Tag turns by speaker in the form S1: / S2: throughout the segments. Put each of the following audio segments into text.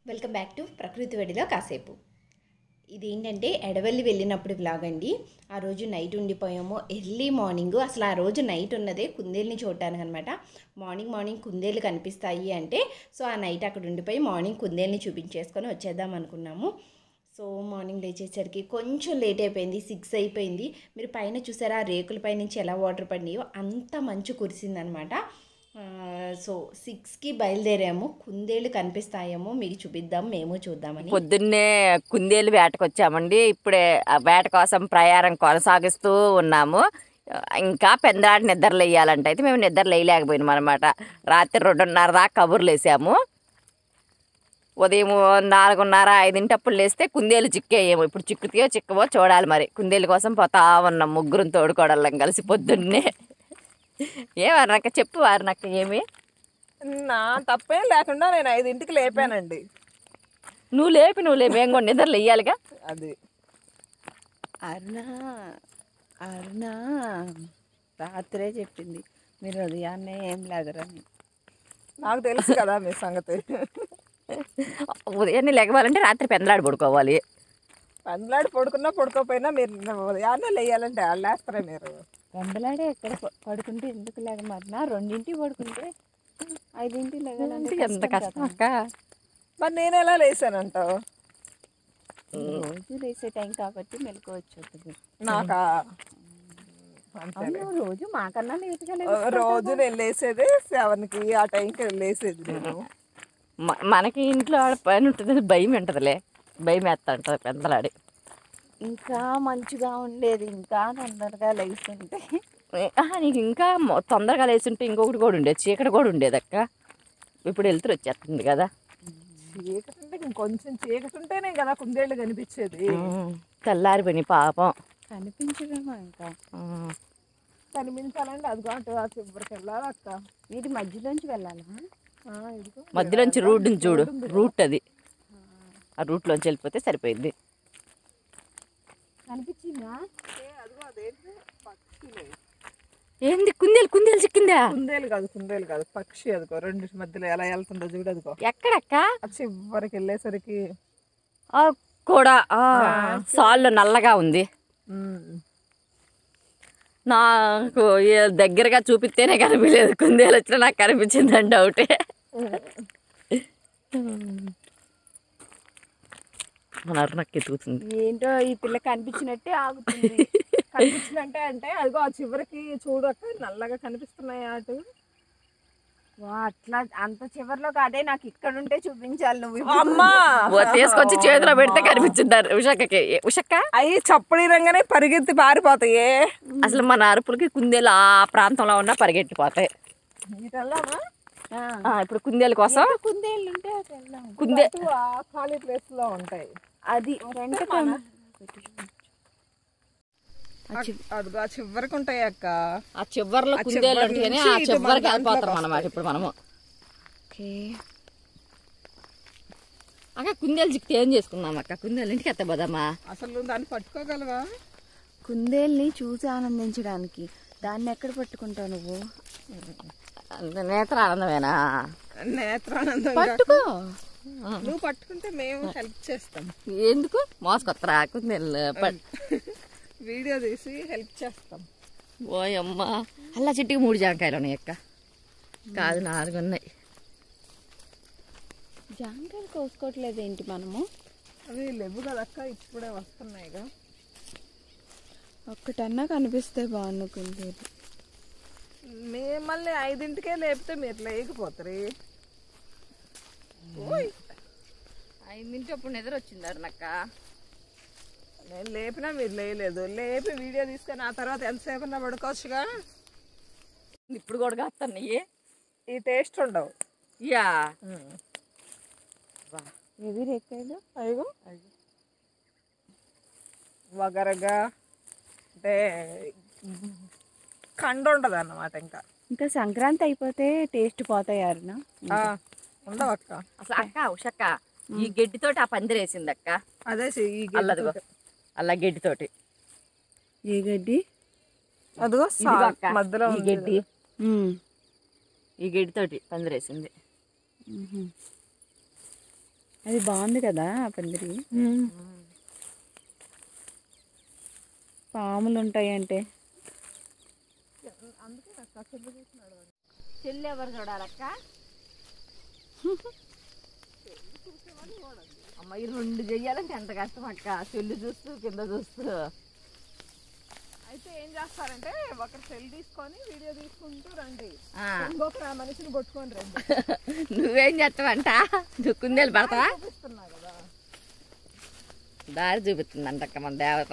S1: Welcome back to ప్రకృతి వెడిలో కాసేపు ఇది ఏంటంటే ఎడవెల్లి వెళ్ళినప్పుడు వ్లాగ్ అండి ఆ రోజు నైట్ ఉండిపోయాము ఎర్లీ మార్నింగ్ అసలు ఆ రోజు నైట్ ఉన్నదే కుందేలుని చూడటానికి అనమాట మార్నింగ్ మార్నింగ్ కుందేలు కనిపిస్తాయి అంటే సో ఆ నైట్ అక్కడ ఉండిపోయి మార్నింగ్ కుందేలుని చూపించేసుకొని వచ్చేద్దాం అనుకున్నాము సో మార్నింగ్ లేచేసరికి కొంచెం లేట్ అయిపోయింది సిక్స్ అయిపోయింది మీరు పైన చూసారా ఆ రేకుల పై నుంచి ఎలా వాటర్ పడినాయో అంత మంచు కురిసిందనమాట ఆ, సో సిక్స్కి బయలుదేరాము కుందేలు కనిపిస్తాయేమో మీకు చూపిద్దాం మేము చూద్దామని
S2: పొద్దున్నే కుందేలు వేటకు వచ్చామండి ఇప్పుడే ఆ వేట కోసం ప్రయాణం కొనసాగిస్తూ ఉన్నాము ఇంకా పెందరాటి నిద్రలు వేయాలంటే అయితే మేము నిద్ర వేయలేకపోయినాం అనమాట రాత్రి రెండున్నర దాకా కబుర్లు వేసాము ఉదయం నాలుగున్నర ఐదింటప్పుడు లేస్తే కుందేలు చిక్కేయేమో ఇప్పుడు చిక్కుతాయో చిక్కవో చూడాలి మరి కుందేలు కోసం పోతా ఉన్నాం ముగ్గురం తోడుకోవడం కలిసి పొద్దున్నే ఏమన్నాక చెప్పు వారు నాకు ఏమి
S3: నా తప్పేం లేకుండా నేను ఐదింటికి లేపానండి
S2: నువ్వు లేపి నువ్వు లేపి ఏం కూడా నిద్రలు వేయాలిగా
S3: అది
S4: అరుణ అరుణ రాత్రే చెప్పింది మీరు ఉదయాన్నే ఏం లేదరని
S3: నాకు తెలుసు కదా మీ సంగతి
S2: ఉదయాన్నే లెగవాలంటే రాత్రి పెందలాడి పడుకోవాలి
S3: పందులాడి పడుకున్నా పడుకోపోయినా మీరు ఉదయాన్నే లేయాలంటే వాళ్ళు వేస్తారా మీరు
S4: వెంబలాడే ఎక్కడ ప- పడుకుంటే ఎందుకు లేకమన్నా రెండింటికి పడుకుంటే ఐదింటి లేగాలంటే
S2: ఎంత కష్టం అక్క
S3: మరి నేను ఎలా లేసానంటావు
S4: రోజు లేసే టైం కాబట్టి మెలకువచ్చు వస్తుంది
S3: నాకా అంతేలే.
S4: అవును రోజు మాకన్నా లేట్గా
S3: రోజు నేను లేసేది సెవెన్కి ఆ టైంకి లేసేది నేను
S2: మ- మనకి ఇంట్లో ఆడ పని ఉంటుంది భయం ఉంటుందిలే భయం వేస్తా ఉంటుంది పెందలాడి
S4: ఇంకా మంచిగా ఉండేది ఇంకా తొందరగా లేస్తుంటే
S2: ఆహా, నీకు ఇంకా మొ- తొందరగా లేచుంటే ఇంకొకటి కూడా ఉండేది చీకటి కూడా ఉండేది అక్క ఇప్పుడు వెళ్తురు వచ్చేస్తుంది కదా
S3: చీకటి అంటే ఇంకొంచెం చీకటి ఉంటేనే కదా కుందేళ్ళు కనిపించేది
S2: ఉమ్, తెల్లారిపోయి పాపం
S4: కనిపించడమా ఇంకా
S2: ఉమ్,
S3: కనిపించాలంటే అది కాదు ఆ చివరికి వెళ్ళాలి అక్క
S4: వీటి మధ్యలోంచి వెళ్ళాలా
S3: ఆ, ఇదిగో.
S2: మధ్యలోంచి రూట్ చూడు రూట్ అది ఆ రూట్లోంచి వెళ్ళిపోతే సరిపోయింది
S4: కనిపించిందా
S3: ఏ, అదిగో అదేంటి పక్షిలే
S2: ఏంది కుందేలు కుందేలు చిక్కిందా
S3: కుందేలు కాదు కుందేలు కాదు పక్షి అదిగో రెండు మధ్యలో ఎలా వెళ్తుందో చూడు అదిగో
S2: ఎక్కడక్క
S3: ఆ చివరికి వెళ్ళేసరికి
S2: ఆ, కూడా ఆ, సాల్లో నల్లగా ఉంది
S3: ఉమ్,
S2: నాకు ఏ దగ్గరగా చూపిస్తేనే కనిపించలేదు కుందేలు వచ్చినా నాకు కనిపించిందని డౌటే మన అరుణకి ఎతుకుతుంది
S4: ఏంటో ఈ పిల్ల కనిపించినట్టే ఆగుతుంది
S3: కనిపించినట్టే అంటే అదిగో ఆ చివరికి చూడు అక్క నల్లగా కనిపిస్తున్నాయి అటు
S4: వా అట్లా అంత చివర్లో కాదే నాకు ఇక్కడ ఉంటే చూపించాలి నువ్వు ఇప్పుడు.
S3: అమ్మా
S2: ఓ తీసుకొచ్చి చేతిలో పెడితే కనిపించింది ఉషక్కకి ఉషక్క
S3: అవి చప్పడి రంగానే పరిగెత్తి పారిపోతాయి
S2: అసలు మన అరుపులకి కుందేలు ఆ ప్రాంతంలో ఉన్న పరిగెట్టిపోతాయి
S3: ఇటు వెళ్దామా
S4: ఆ,
S2: ఆ, ఇప్పుడు కుందేల కోసం
S4: కుందేళ్ళు ఉంటే అటు వెళ్దాం
S2: కుందే
S3: అటు ఆ ఖాళీ ప్లేస్ లో ఉంటాయి
S4: అది రెంట్
S3: అదిగో ఆ చివరికి ఉంటాయి అక్క
S2: ఆ చివర్లో
S3: ఆ
S2: కుందేలు
S3: చివరి
S2: ఉంటేనే
S3: నుంచి
S2: ఆ
S3: ఇటు మన
S2: చివరికి
S3: దాంట్లోకి
S2: వెళ్ళిపోతాం అన్నమాట ఇప్పుడు మనము
S4: ఓకే
S2: అక్క కుందేలు చిక్కితే ఏం చేసుకుందాం అక్క కుందేలు ఇంటికి ఎత్తబోదామా
S3: అసలు దాన్ని పట్టుకోగలవా
S4: కుందేల్ని చూసి ఆనందించడానికి దాన్ని ఎక్కడ పట్టుకుంటావు నువ్వు
S2: నేత్ర ఆనందమేనా
S3: నేత్రానందం
S4: పట్టుకో
S3: నువ్వు పట్టుకుంటే మేము హెల్ప్ చేస్తాం
S2: ఎందుకు మోసుకొత్తరా కుందేలు ప-
S3: వీడియో తీసి హెల్ప్ చేస్తాం
S2: ఓయమ్మ అల్లా చెట్టుకి మూడు జాంకాయలు ఉన్నాయి అక్క కాదు నాలుగు ఉన్నాయి
S4: జాంకాయలు కోసుకోవట్లేదు ఏంటి మనము
S3: అవి లేవు కదక్క ఇప్పుడే వస్తున్నాయిగా
S4: ఒక్కటన్నా కనిపిస్తే బాగుండు కుందేలు
S3: మిమ్మల్ని ఐదింటికే లేపితే మీరు లేకపోతారు ఓయ్
S2: ఐదింటి అప్పుడు నిద్ర వచ్చింది అరుణక్క
S3: నేను లేపినా మీరు లేయలేదు లేపి వీడియో తీసుకొని ఆ తర్వాత ఎంతసేపు అన్నా పడుకోవచ్చుగా
S2: ఇప్పుడు కూడా కాస్తున్నాయి
S3: ఈ టేస్ట్ ఉండవు
S2: యా
S4: ఇవి రెక్కలు
S3: అయ్యో వగరగా అంటే కండ ఉండదు అన్నమాట ఇంకా
S4: ఇంకా సంక్రాంతి అయిపోతే టేస్ట్ పోతాయి అరుణ
S3: ఆ, ఉండవు అక్క
S2: అసలు అక్క ఉషక్క ఈ గడ్డితోటి ఆ పందిరి వేసింది అక్క
S3: అదే చెయ్యి, ఈ గెడ్డ
S2: అల్లదిగో
S3: తోటి.
S2: అల్ల గడ్డితోటి
S4: ఏ గడ్డి
S3: అదిగో
S2: ఇదిగో
S3: సా-
S2: అక్క
S3: మధ్యలో
S2: ఈ
S3: ఉంది
S2: గడ్డి
S4: ఉమ్.
S2: ఈ గడ్డితోటి పందిరేసింది
S4: మ్మ్. అది బాగుంది కదా ఆ పందిరి పాములు ఉంటాయి అంటే
S2: చెల్లి ఎవరు చూడాలక్క అమ్మ ఈ రెండు చెయ్యాలంటే ఎంత కష్టం అక్క చెల్లి చూస్తూ కింద చూస్తూ
S3: అయితే ఏం చేస్తారంటే ఒకరు సెల్ తీసుకొని వీడియో తీసుకుంటూ రండి
S2: ఆ,
S3: ఇంకొకరు ఆ మనిషిని పట్టుకొని రండి
S2: నువ్వేం చేస్తావంట నువ్వు కుందేలు పడతావా
S3: చూపిస్తున్నా కదా
S2: దారి చూపిస్తుందంట అక్క మన దేవత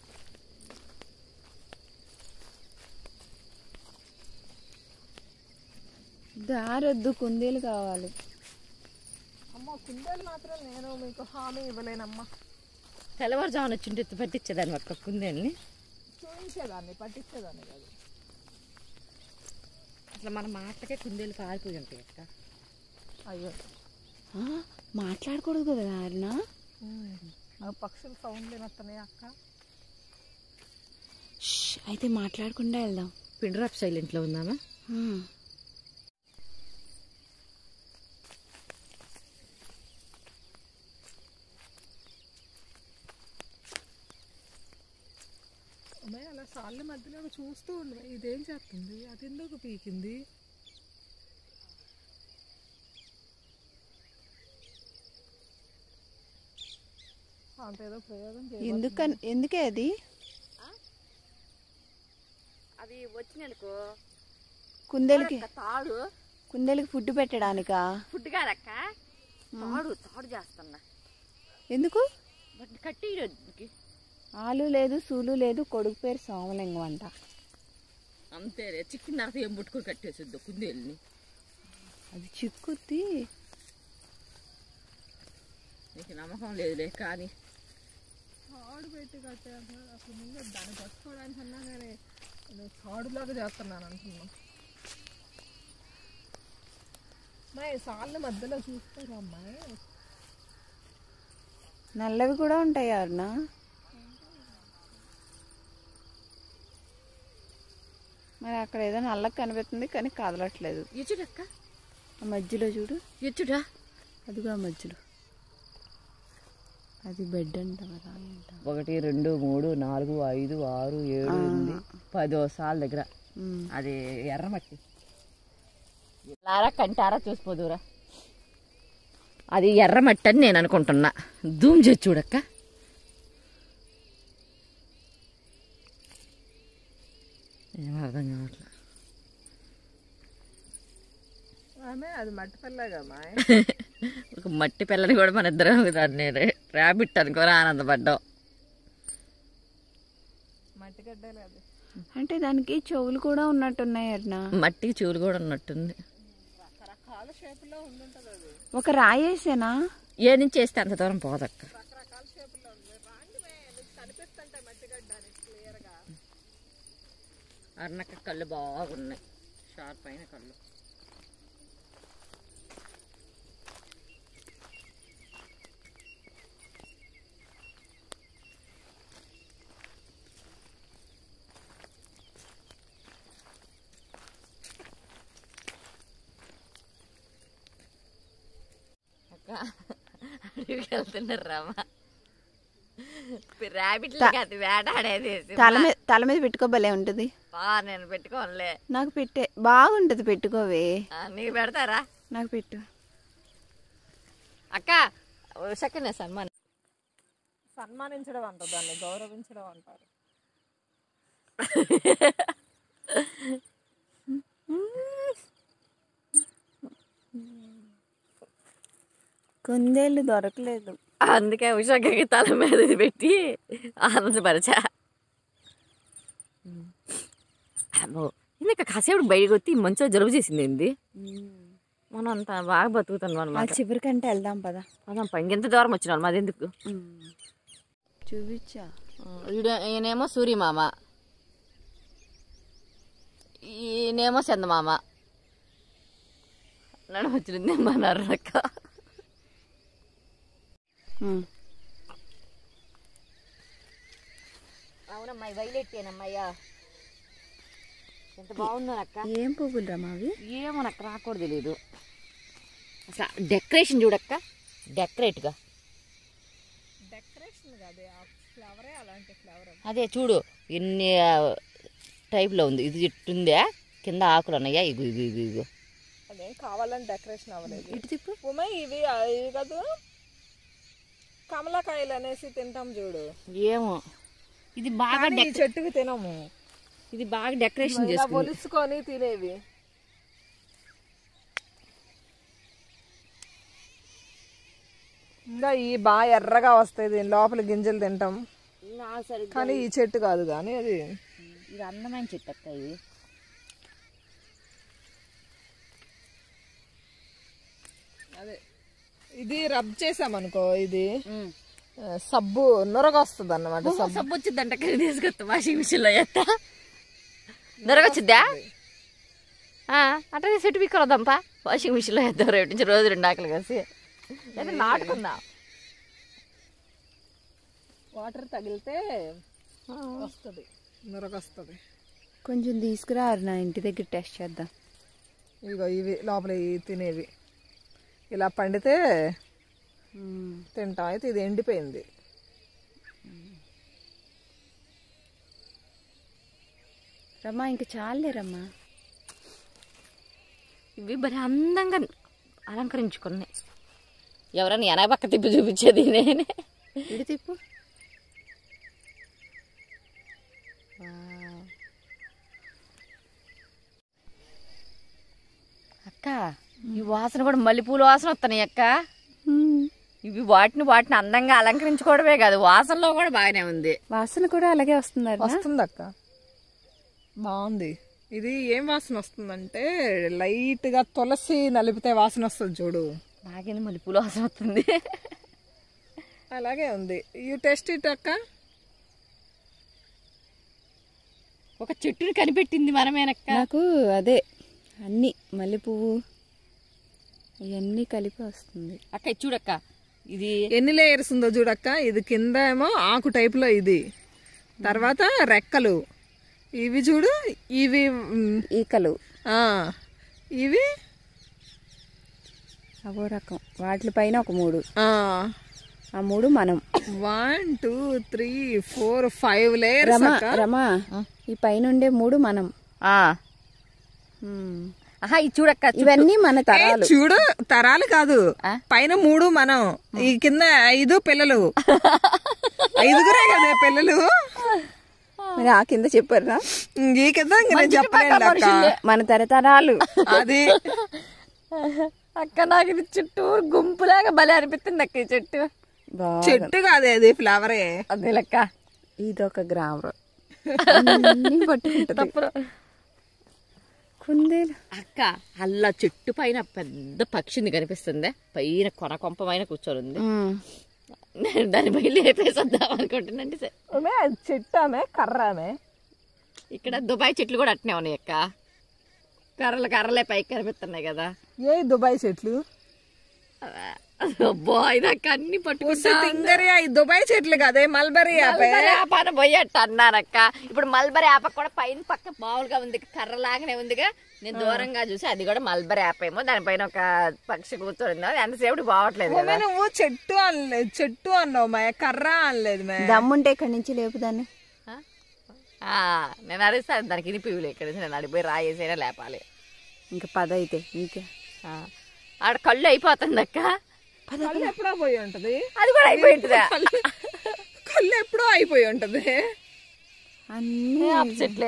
S4: దారొద్దు కుందేలు కావాలి
S3: అమ్మ కుందేలు మాత్రం నేను మీకు హామీ ఇవ్వలేనమ్మా
S2: తెల్లవారుజామున వచ్చింటే ఎత్తు పట్టించేదాన్ని ఒక్క కుందేల్ని
S3: చూపించేదాన్ని పట్టించేదాన్ని కాదు
S2: అసలు మన మాటలకే కుందేలు పారిపోయి ఉంటాయి అక్క
S3: అయ్యో
S4: ఆ, మాట్లాడకూడదు కదా నారణ
S3: ఆ పక్షులు సౌండ్ వినొస్తున్నాయి అక్క
S4: ష్, అయితే మాట్లాడకుండా వెళ్దాం
S2: పిన్ డ్రాప్ సైలెంట్లో ఉందామా
S4: ఆ.
S3: అమ్మాయి అలా సాళ్ళ మధ్యలో చూస్తూ ఉండే ఇదేం చేస్తుంది అది ఎందుకు పీకింది అంతేదో ప్రయోగం చేయ
S4: ఎందుకన్ ఎందుకే అది
S2: అది వచ్చిననుకో
S4: కుందేలుకి
S2: తాడు
S4: కుందేలుకి ఫుడ్ పెట్టడానికా
S2: ఫుడ్ కాదక్క తాడు తాడు చేస్తున్నా
S4: ఎందుకు
S2: వాటిని కట్టి ఈరోజుకి
S4: ఆలు లేదు సూలు లేదు కొడుకు పేరు సోమలింగం అంట
S2: అంతే చిక్కిన తర్వాత ఏం పుట్టుకొని కట్టేసిద్దు కుందేల్ని
S4: అది చిక్కుద్ది
S2: నీకు నమ్మకం లేదులే కానీ
S3: తాడు పెట్టి కట్టే అంటున్నాడు అసలు ముందు దాన్ని పట్టుకోవడానికి అన్నా కానీ నేను తాడులాగా చేస్తున్నాను అంటున్నాను అమ్మాయి సాళ్ళ మధ్యలో చూస్తారా అమ్మాయి
S4: నల్లవి కూడా ఉంటాయి అరుణ మరి అక్కడ ఏదో నల్లకి కనిపిస్తుంది కానీ కదలట్లేదు
S2: ఎచ్చుడక్క
S4: ఆ మధ్యలో చూడు
S2: ఎచ్చుడా
S4: అదిగో ఆ మధ్యలో అది బెడ్ అంట కదా అంట
S2: ఒకటి రెండు మూడు నాలుగు ఐదు ఆరు ఏడు ఎనిమిది పదో సార్లు దగ్గర
S4: ఉమ్.
S2: అది ఎర్రమట్టి లారా కంటారా చూసిపోదురా అది ఎర్రమట్టి అని నేను అనుకుంటున్నా ధూమ్ చేసి చూడక్క ఏం అర్థం కావట్లేదు
S3: ఆమె అది మట్టి పల్లేగా అమ్మాయి
S2: ఒక మట్టి పిల్లని కూడా మన ఇద్దరం దాన్ని ర్యాబిట్ అనుకోని ఆనందపడ్డాం
S3: మట్టి గడ్డలే అది
S4: అంటే దానికి చెవులు కూడా ఉన్నట్టున్నాయి అరుణ
S2: మట్టికి చూలు కూడా ఉన్నట్టుంది
S3: రకరకాల షేపులో ఉండుంటది అది
S4: ఒక రాయేసేనా
S2: ఏ నుంచి వేస్తే అంత దూరం పోదక్క
S3: రకరకాల షేపులో ఉంది రాండి మే, మీకు కనిపిస్తుంటాయి మట్టి గడ్డ అని క్లియర్గా
S2: అన్నక్క కళ్ళు బాగున్నాయి షార్ప్ అయిన కళ్ళు అక్క అడవికి వెళ్తున్నారు రామా ర్యాబిట్లకి అది వేటాడేది
S4: తల మీద తల మీద పెట్టుకోబలే ఉంటుంది
S2: బా నేను పెట్టుకోనులే
S4: నాకు పెట్టే బాగుంటుంది పెట్టుకోవే
S2: ఆ, నీకు పెడతారా
S4: నాకు పెట్టు
S2: అక్క సెకండ్ సన్మాన్
S3: సన్మానించడం అంటారు దాన్ని గౌరవించడం అంటారు
S4: కుందేళ్ళు దొరకలేదు
S2: అందుకే ఉషాకి తల మీద ఇది పెట్టి ఆనందపరచా అమ్మో ఇంకా కాసేపు బయటకు వచ్చి మంచిగా జలుబు చేసింది ఏంది మనం అంత బాగా బతుకుతున్నాం
S4: ఆ
S2: అనమాట
S4: చివరికంటే వెళ్దాం పదా
S2: అదాం ఇంకెంత దూరం వచ్చినాం మాది ఎందుకు
S4: చూపించా
S2: ఈడ ఈయనేమో సూర్యమామ ఈయనేమో చందమామ నన్ను వచ్చింది మన అక్క అవునమ్మా వైలెట్ ఏనమ్మయ్యా ఎంత బాగుందో అక్క
S4: ఏం పువ్వులు రమావి
S2: ఏమో నాకు నాకు కూడా తెలియదు అసలు డెకరేషన్ చూడక్క డెకరేట్గా
S3: డెకరేషన్ కాదే ఆ ఫ్లవరే అలాంటి ఫ్లవర్
S2: అదే చూడు ఎన్ని టైప్లో ఉంది ఇది చెట్టు ఉందా కింద ఆకులు ఉన్నాయా ఇగు ఇగు ఇగు ఇగు
S3: అదేం కావాలని డెకరేషన్ అవ్వలేదు
S2: ఇటు తిప్పు
S3: ఉమే ఇవి ఆ, ఇవి కాదు కమలకాయలు అనేసి తింటాం చూడు
S2: ఏమో ఇది బాగా
S3: కానీ ఈ చెట్టుకి తినము
S2: ఇది బాగా డెకరేషన్
S3: ఇలా
S2: చేసుకుంది
S3: ఒలుసుకొని తినేవి ఇంకా ఈ బాగా ఎర్రగా వస్తాయి దీని లోపల గింజలు తింటాం
S2: నా సరిగ్గా
S3: కానీ ఈ చెట్టు కాదు కానీ అది
S2: ఇది అందమైన చెట్టు అక్క ఇది
S3: అదే ఇది రబ్ చేసామనుకో ఇది ఆ, సబ్బు నొరగ వస్తుంది అన్నమాట సబ్బు
S2: సబ్బు వచ్చిందంట కదా తీసుకొస్తా వాషింగ్ మిషన్లో ఎత్తా దొరకొచ్చిద్దా అంటే చెట్టు పీక్కొద్దాంపా వాషింగ్ మిషన్లో వేద్దాం రేపు నుంచి రోజు రెండు ఆకలి కలిసి లేదా నాటుకుందాం
S3: వాటర్ తగిలితే వస్తుంది నొరగ వస్తుంది
S4: కొంచెం తీసుకురా నా ఇంటి దగ్గర టెస్ట్ చేద్దాం
S3: ఇగో ఇవి లోపల ఇవి తినేవి ఇలా పండితే తింటాం అయితే ఇది ఎండిపోయింది
S4: రమ్మా ఇంక చాలే రమ్మా
S2: ఇవి భలే అందంగా అలంకరించుకున్నాయి ఎవరైనా వెనక పక్క తిప్పి చూపించేది నేనే
S4: ఇటు తిప్పు
S2: అక్క ఈ వాసన కూడా మల్లెపూల వాసన వస్తున్నాయి అక్క ఇవి వాటిని వాటిని అందంగా అలంకరించుకోవడమే కాదు వాసనలో కూడా బాగానే ఉంది
S4: వాసన కూడా అలాగే వస్తున్నారు
S3: వస్తుంది అక్క బాగుంది ఇది ఏం వాసన వస్తుందంటే లైట్ గా తులసి నలిపితే వాసన వస్తుంది చూడు
S2: బాగా మల్లెపూల వాసన వస్తుంది
S3: అలాగే ఉంది యూ టెస్ట్ ఇట్ అక్క
S2: ఒక చెట్టుని కనిపెట్టింది మనమేనక్క
S4: నాకు అదే అన్ని మల్లె పువ్వు ఇవన్నీ కలిపి వస్తుంది
S2: అక్క ఇది చూడక్క ఇది
S3: ఎన్ని లేయర్స్ ఉందో చూడక్క ఇది కింద ఏమో ఆకు టైప్ లో ఇది తర్వాత రెక్కలు ఇవి చూడు ఇవి మ్,
S4: ఈకలు
S3: ఆ, ఇవి
S4: అవో రకం వాటి పైన ఒక మూడు
S3: ఆ
S4: ఆ మూడు మనం
S3: one two three four five layers
S4: Rama
S3: అక్క
S4: రమా ఈ పైన ఉండే మూడు మనం
S2: ఆ.
S4: ఉమ్.
S2: ఆహా ఇది చూడక్క చు-
S4: ఇవన్నీ మన
S3: ఏ,
S4: తరాలు
S3: చూడు తరాలు కాదు పైన మూడు మనం ఈ కింద ఐదు పిల్లలు ఐదుగురే కదా పిల్లలు
S4: మరి ఆ కింద చెప్పారా
S3: ఈ కింద ఇంక నేను చెప్పలేను అక్క
S4: మన తరతరాలు
S3: అది
S2: అక్క నాకు ఇది చుట్టూ గుంపులాగా భలే అనిపిస్తుంది అక్క ఈ చెట్టు
S4: బాగా
S3: చెట్టు కాదు అది ఫ్లవరే
S2: అదే లెక్క
S4: ఇదొక గ్రామం అన్నీ పట్టుకుంటది కుందేలు
S2: అక్క అల్లా చెట్టు పైన పెద్ద పక్షిని కనిపిస్తుంది పైన కొన కొంప పైన కూర్చొని ఉంది
S4: ఉమ్.
S2: నేను దాని పైన లేపేసొద్దాం అనుకుంటున్నాండి సార్
S3: ఆమె అది చెట్టు ఆమె కర్ర ఆమె
S2: ఇక్కడ దుబాయ్ చెట్లు కూడా అట్నే ఉన్నాయి అక్క కర్రలు కర్రలే పైకి కనిపిస్తున్నాయి కదా
S3: ఏ దుబాయ్ చెట్లు
S2: అబ్బో ఇది అక్క అన్ని పట్టుకుంటా
S3: తింగరి ఈ దుబాయ్ చెట్లు కదే మల్బరీ ఆపే
S2: మల్బరీ ఆప అని పోయట్టు అన్నానక్క ఇప్పుడు మల్బరీ ఆప కూడా పైన పక్క మామూలుగా ఉంది కర్రలాగానే ఉందిగా నేను దూరంగా చూసి అది కూడా మల్బరీ ఆప ఏమో దానిపైన ఒక పక్షి కూర్చొని ఉంది ఎంతసేపు బాగట్లేదు కదా
S3: ఆమె నువ్వు చెట్టు అనలేదు చెట్టు అన్నావు మా కర్ర అనలేదు మే
S4: దమ్ముంటే ఇక్కడి నుంచి లేపుదాన్ని
S2: ఆ, నేను అడుగుతాను దానికి ఇని పివ్వులు ఇక్కడ నుంచి నేను అడిగిపోయి రాయేసైనా లేపాలి
S4: ఇంకా పద అయితే ఇంకే
S2: ఆ, ఆడ కళ్ళు అయిపోతుంది అక్క
S3: కళ్ళు ఎప్పుడో పోయి ఉంటది
S2: అది కూడా అయిపోయింటుందా
S3: కళ్ళు కళ్ళు ఎప్పుడో అయిపోయి ఉంటది
S4: అన్నీ
S2: చెట్లే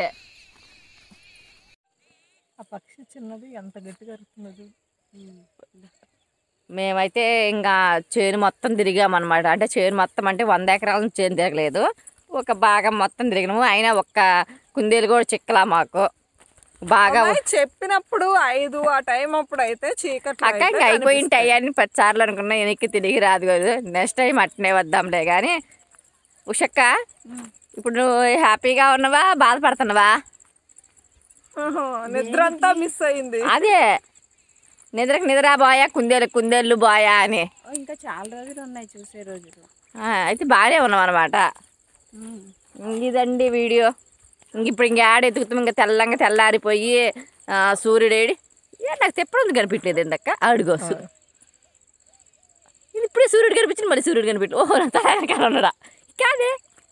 S3: ఆ పక్షి చిన్నది ఎంత గట్టిగా అరుతున్నది
S2: మేమైతే ఇంకా చేను మొత్తం తిరిగామన్నమాట అంటే చేను మొత్తం అంటే వంద ఎకరాల నుంచి చేను తిరగలేదు ఒక భాగం మొత్తం తిరిగినాము అయినా ఒక్క కుందేలు కూడా చిక్కలా మాకు బాగా
S3: అమ్మాయి చెప్పినప్పుడు ఐదు ఆ టైం అప్పుడు అయితే చీకట్లో
S2: అక్క
S3: అయితే
S2: ఇంకా అయిపోయి ఉంటాయి అని పది సార్లు అనుకున్నా వెనక్కి తిరిగి రాదు కదా నెక్స్ట్ టైం అట్నే వద్దాంలే కానీ ఉషక్క ఇప్పుడు నువ్వు హ్యాపీగా ఉన్నావా బాధపడుతున్నావా
S3: ఆహా, నిద్ర అంతా మిస్ అయింది
S2: అదే నిద్రకు నిద్ర బాయా కుందేలు కుందేళ్ళు బాయా అని
S4: ఇంకా చాలా రోజులు ఉన్నాయి చూసే రోజులు
S2: ఆ, అయితే బాగానే ఉన్నాం అనమాట ఇదండి వీడియో ఇంక ఇప్పుడు ఇంక ఆడ ఎతుకుతాం ఇంకా తెల్లంగా తెల్లారిపోయి ఆ, సూర్యుడేడి ఏ నాకు తెప్పడం కనిపించలేదు ఎందక్క అడుగోసు ఇది ఇప్పుడే సూర్యుడు కనిపించింది మళ్ళీ సూర్యుడు కనిపించింది ఓహో నా తయారు ఉన్నాడా కాదే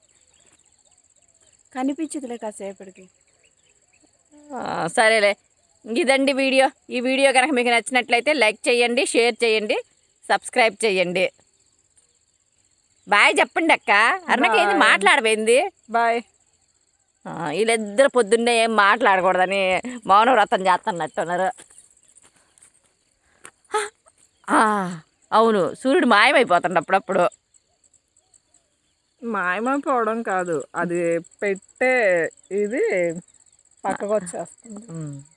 S4: కనిపించదులే కాసేపటికి
S2: ఆ, సరేలే ఇదండి వీడియో ఈ వీడియో కనుక మీకు నచ్చినట్లయితే లైక్ చేయండి షేర్ చేయండి సబ్స్క్రైబ్ చేయండి బాయ్ చెప్పండి అక్క అరుణకేంది
S3: Bye.
S2: మాట్లాడబోయింది
S3: బాయ్
S2: ఆ, వీళ్ళిద్దరు పొద్దున్నే ఏం మాట్లాడకూడదని మౌన వ్రతం చేస్తున్నట్టున్నారు ఆ, అవును సూర్యుడు మాయమైపోతుండ అప్పుడప్పుడు
S3: మాయమైపోవడం కాదు అది పెట్టే ఇది పక్కకు వచ్చేస్తుంది
S2: ఉమ్.